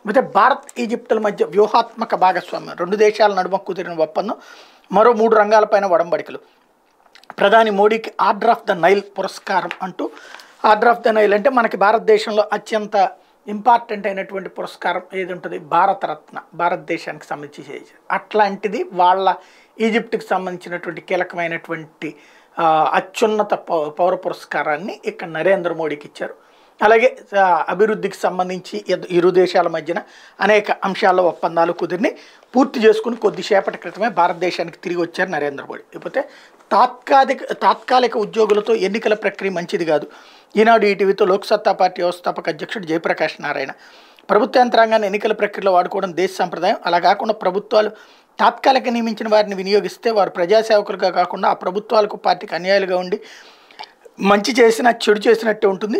అయితే భారత్ ఈజిప్టుల మధ్య వ్యూహాత్మక భాగస్వామ్యం రెండు దేశాల నడుమ కుదిరిన ఒప్పందం మరో మూడు రంగాలపైన ఒడంబడికలు ప్రధాని మోడీకి ఆర్డర్ ఆఫ్ ద నైల్ పురస్కారం అంటూ ఆర్డర్ ఆఫ్ ద నైల్ అంటే మనకి భారతదేశంలో అత్యంత ఇంపార్టెంట్ అయినటువంటి పురస్కారం ఏది ఉంటుంది భారతరత్న భారతదేశానికి సంబంధించి చేసి అట్లాంటిది వాళ్ళ ఈజిప్ట్కి సంబంధించినటువంటి కీలకమైనటువంటి ఆ, అత్యున్నత పౌ- పౌర పురస్కారాన్ని ఇక్కడ నరేంద్ర మోడీకి ఇచ్చారు అలాగే ఆ, అభివృద్ధికి సంబంధించి ఇద్ద- ఇరు దేశాల మధ్యన అనేక అంశాల్లో ఒప్పందాలు కుదిరిని పూర్తి చేసుకుని కొద్దిసేపటి క్రితమే భారతదేశానికి తిరిగి వచ్చారు నరేంద్ర మోడీ ఇకపోతే తాత్కాలిక తాత్కాలిక ఉద్యోగులతో ఎన్నికల ప్రక్రియ మంచిది కాదు ఈనాడు ఈటీవీతో లోక్సత్తా పార్టీ వ్యవస్థాపక అధ్యక్షుడు జయప్రకాష్ నారాయణ ప్రభుత్వ యంత్రాంగాన్ని ఎన్నికల ప్రక్రియలో వాడుకోవడం దేశ సంప్రదాయం అలా కాకుండా ప్రభుత్వాలు తాత్కాలిక నియమించిన వారిని వినియోగిస్తే వారు ప్రజాసేవకులుగా కాకుండా ఆ ప్రభుత్వాలకు పార్టీకి అన్యాయాలుగా ఉండి మంచి చేసినా చెడు చేసినట్టే ఉంటుంది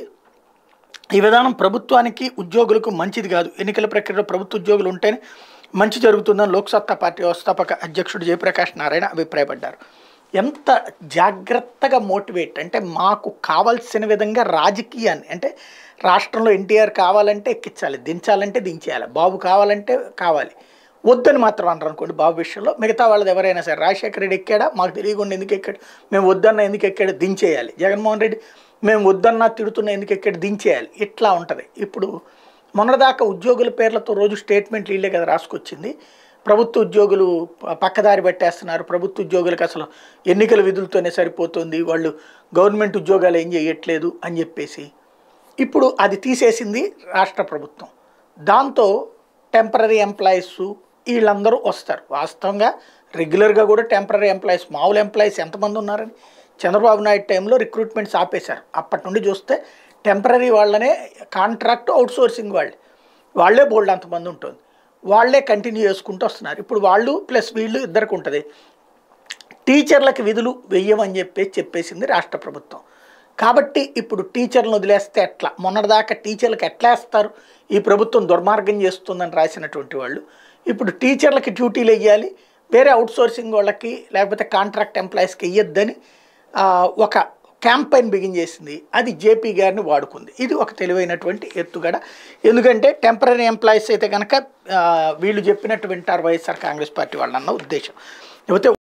ఈ విధానం ప్రభుత్వానికి ఉద్యోగులకు మంచిది కాదు ఎన్నికల ప్రక్రియలో ప్రభుత్వ ఉద్యోగులు ఉంటేనే మంచి జరుగుతుందని లోక్సత్తా పార్టీ వ్యవస్థాపక అధ్యక్షుడు జయప్రకాష్ నారాయణ అభిప్రాయపడ్డారు ఎంత జాగ్రత్తగా మోటివేట్ అంటే మాకు కావాల్సిన విధంగా రాజకీయాన్ని అంటే రాష్ట్రంలో ఎన్టీఆర్ కావాలంటే ఎక్కించాలి దించాలంటే దించేయాలి బాబు కావాలంటే కావాలి వద్దని మాత్రం అనరు అనుకోండి బాబు విషయంలో మిగతా వాళ్ళది ఎవరైనా సరే రాజశేఖర రెడ్డి ఎక్కాడా మాకు తెలియకుండా ఎందుకు ఎక్కాడు మేము వద్దన్న ఎందుకు ఎక్కాడు దించేయాలి జగన్మోహన్ రెడ్డి మేము వద్దన్నా తిడుతున్నా ఎందుకు ఎక్కాడు దించేయాలి ఇట్లా ఉంటుంది ఇప్పుడు మొన్నటిదాకా ఉద్యోగుల పేర్లతో రోజు స్టేట్మెంట్లు వీళ్ళే కదా రాసుకొచ్చింది ప్రభుత్వ ఉద్యోగులు ప- పక్కదారి పెట్టేస్తున్నారు ప్రభుత్వ ఉద్యోగులకు అసలు ఎన్నికల విధులతోనే సరిపోతుంది వాళ్ళు గవర్నమెంట్ ఉద్యోగాలు ఏం చేయట్లేదు అని చెప్పేసి ఇప్పుడు అది తీసేసింది రాష్ట్ర ప్రభుత్వం దాంతో టెంపరీ ఎంప్లాయీస్ వీళ్ళందరూ వస్తారు వాస్తవంగా రెగ్యులర్గా కూడా టెంపరీ ఎంప్లాయీస్ మామూలు ఎంప్లాయీస్ ఎంతమంది ఉన్నారని చంద్రబాబు నాయుడు టైంలో రిక్రూట్మెంట్స్ ఆపేశారు అప్పటి నుండి చూస్తే టెంపరీ వాళ్ళనే కాంట్రాక్ట్ అవుట్సోర్సింగ్ వాళ్ళు వాళ్ళే బోల్డ్ అంతమంది ఉంటుంది వాళ్ళే కంటిన్యూ చేసుకుంటూ వస్తున్నారు ఇప్పుడు వాళ్ళు ప్లస్ వీళ్ళు ఇద్దరికి ఉంటుంది టీచర్లకు విధులు వెయ్యమని చెప్పేసి చెప్పేసింది రాష్ట్ర ప్రభుత్వం కాబట్టి ఇప్పుడు టీచర్లను వదిలేస్తే ఎట్లా మొన్నటిదాకా టీచర్లకు ఎట్లా వేస్తారు ఈ ప్రభుత్వం దుర్మార్గం చేస్తుందని రాసినటువంటి వాళ్ళు ఇప్పుడు టీచర్లకి డ్యూటీలు వెయ్యాలి వేరే అవుట్సోర్సింగ్ వాళ్ళకి లేకపోతే కాంట్రాక్ట్ ఎంప్లాయీస్కి వెయ్యొద్దని ఆ, ఒక క్యాంపెయిన్ బిగిన్ చేసింది అది జేపీ గారిని వాడుకుంది ఇది ఒక తెలివైనటువంటి ఎత్తుగడ ఎందుకంటే టెంపరీ ఎంప్లాయీస్ అయితే కనుక ఆ, వీళ్ళు చెప్పినట్టు వింటారు వైఎస్ఆర్ కాంగ్రెస్ పార్టీ వాళ్ళు అన్న ఉద్దేశం లేకపోతే